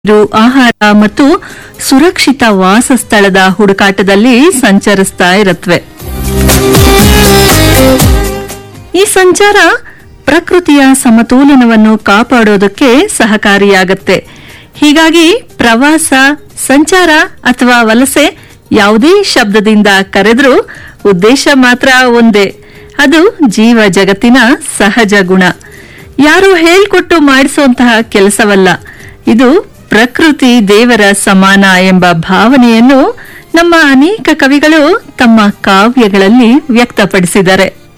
ನೀರು ಆಹಾರ ಮತ್ತು ಸುರಕ್ಷಿತ ವಾಸಸ್ಥಳದ ಹುಡುಕಾಟದಲ್ಲಿ ಸಂಚರಿಸ್ತಾ ಇರತ್ವೆ ಈ ಸಂಚಾರ ಪ್ರಕೃತಿಯ ಸಮತೋಲನವನ್ನು ಕಾಪಾಡೋದಕ್ಕೆ ಸಹಕಾರಿಯಾಗತ್ತೆ ಹೀಗಾಗಿ ಪ್ರವಾಸ ಸಂಚಾರ ಅಥವಾ ವಲಸೆ ಯಾವುದೇ ಶಬ್ದದಿಂದ ಕರೆದ್ರೂ ಉದ್ದೇಶ ಮಾತ್ರ ಒಂದೇ ಅದು ಜೀವ ಜಗತ್ತಿನ ಸಹಜ ಗುಣ ಯಾರು ಹೇಳ್ಕೊಟ್ಟು ಮಾಡಿಸುವಂತಹ ಕೆಲಸವಲ್ಲ ಇದು ಪ್ರಕೃತಿ ದೇವರ ಸಮಾನ ಎಂಬ ಭಾವನೆಯನ್ನು ನಮ್ಮ ಅನೇಕ ಕವಿಗಳು ತಮ್ಮ ಕಾವ್ಯಗಳಲ್ಲಿ ವ್ಯಕ್ತಪಡಿಸಿದ್ದಾರೆ